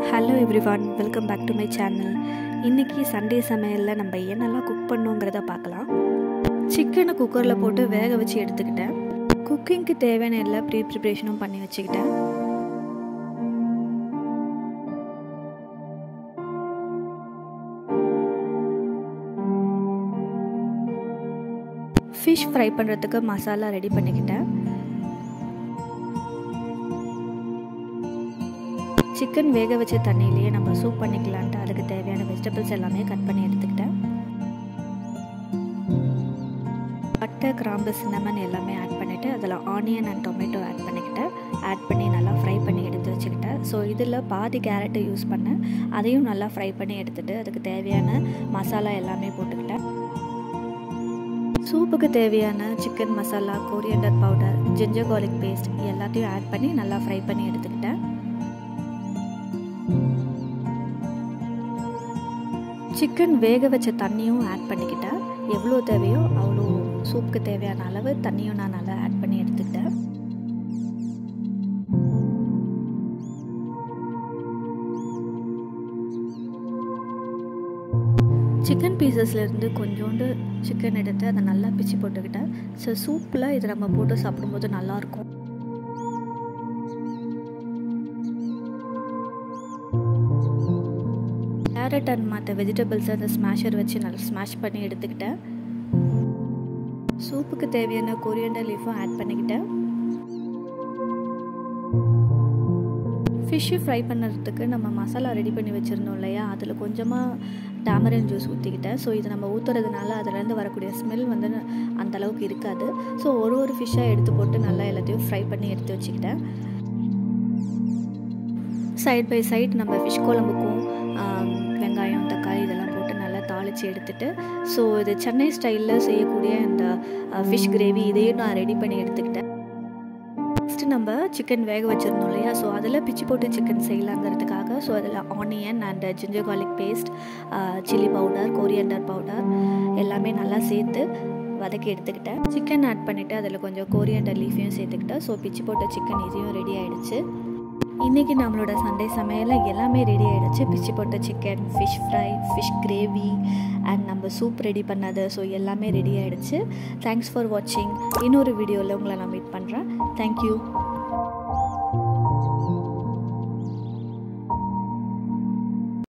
hello everyone welcome back to my channel இன்றைக்கி Sunday சமையலில் நம்ம என்னெல்லாம் குக் பண்ணுங்கிறத பார்க்கலாம் சிக்கனை குக்கரில் போட்டு வேக வச்சு எடுத்துக்கிட்டேன் குக்கிங்க்கு தேவையான எல்லா ப்ரீ ப்ரிப்ரேஷனும் பண்ணி வச்சுக்கிட்டேன் ஃபிஷ் ஃப்ரை பண்ணுறதுக்கு மசாலா ரெடி பண்ணிக்கிட்டேன் சிக்கன் வேக வச்ச தண்ணியிலேயே நம்ம சூப் பண்ணிக்கலான்ட்டு அதுக்கு தேவையான வெஜிடபிள்ஸ் எல்லாமே கட் பண்ணி எடுத்துக்கிட்டேன் பட்டை கிராம்பு சின்னமன் எல்லாமே ஆட் பண்ணிவிட்டு அதில் ஆனியன் அண்ட் டொமேட்டோ ஆட் பண்ணிக்கிட்டேன் ஆட் பண்ணி நல்லா ஃப்ரை பண்ணி எடுத்து வச்சுக்கிட்டேன் ஸோ இதில் பாதி கேரட்டை யூஸ் பண்ணேன் அதையும் நல்லா ஃப்ரை பண்ணி எடுத்துகிட்டு அதுக்கு தேவையான மசாலா எல்லாமே போட்டுக்கிட்டேன் சூப்புக்கு தேவையான chicken masala coriander powder ginger garlic paste எல்லாத்தையும் ஆட் பண்ணி நல்லா ஃப்ரை பண்ணி எடுத்துக்கிட்டேன் சிக்கன் வேக வச்ச தண்ணியும் ஆட் பண்ணிக்கிட்டேன் எவ்வளோ தேவையோ அவ்வளோ சூப்புக்கு தேவையான அளவு தண்ணியும் நான் நல்லா ஆட் பண்ணி எடுத்துக்கிட்டேன் சிக்கன் பீசஸ்லேருந்து கொஞ்சோண்டு சிக்கன் எடுத்து அதை நல்லா பிச்சு போட்டுக்கிட்டேன் ஸோ சூப்பில் இதை நம்ம போட்டு சாப்பிடும்போது நல்லாயிருக்கும் கேரட் அண்ட் மற்ற வெஜிடபிள்ஸ் அந்த ஸ்மாஷர் வச்சு நல்லா ஸ்மாஷ் பண்ணி எடுத்துக்கிட்டேன் சூப்புக்கு தேவையான கொரியண்டர் லீஃபும் ஆட் பண்ணிக்கிட்டேன் ஃபிஷ்ஷு ஃப்ரை பண்ணுறதுக்கு நம்ம மசாலா ரெடி பண்ணி வச்சுருந்தோம் இல்லையா அதில் கொஞ்சமாக டேமரன் ஜூஸ் ஊற்றிக்கிட்டேன் ஸோ இது நம்ம ஊற்றுறதுனால அதுலேருந்து வரக்கூடிய ஸ்மெல் வந்து அந்த அளவுக்கு இருக்காது ஸோ ஒரு ஒரு ஃபிஷ்ஷாக எடுத்து போட்டு நல்லா எல்லாத்தையும் ஃப்ரை பண்ணி எடுத்து வச்சுக்கிட்டேன் சைட் பை சைட் நம்ம ஃபிஷ் குழம்புக்கும் வெங்காயம் தக்காளி இதெல்லாம் போட்டு நல்லா தாளித்து எடுத்துட்டு ஸோ இது சென்னை ஸ்டைலில் செய்யக்கூடிய இந்த ஃபிஷ் கிரேவி இதையும் நான் ரெடி பண்ணி எடுத்துக்கிட்டேன் நெக்ஸ்ட்டு நம்ம சிக்கன் வேக வச்சுருந்தோம் இல்லையா ஸோ அதில் பிச்சு போட்டு சிக்கன் செய்யலாங்கிறதுக்காக ஸோ அதில் onion and ginger garlic paste chilli powder coriander powder எல்லாமே நல்லா சேர்த்து வதக்கி எடுத்துக்கிட்டேன் சிக்கன் ஆட் பண்ணிவிட்டு அதில் கொஞ்சம் கோரியண்டர் லீஃபையும் சேர்த்துக்கிட்டேன் ஸோ பிச்சு போட்ட சிக்கன் இதையும் ரெடி ஆகிடுச்சு இன்றைக்கி நம்மளோட சண்டே சமையலில் எல்லாமே ரெடி ஆகிடுச்சு பிச்சு போட்ட chicken fish fry fish gravy and நம்ம சூப் ரெடி பண்ணது ஸோ எல்லாமே ரெடி ஆகிடுச்சு தேங்க்ஸ் ஃபார் வாட்சிங் இன்னொரு வீடியோவில் உங்களை நான் மீட் பண்ணுறேன் தேங்க்யூ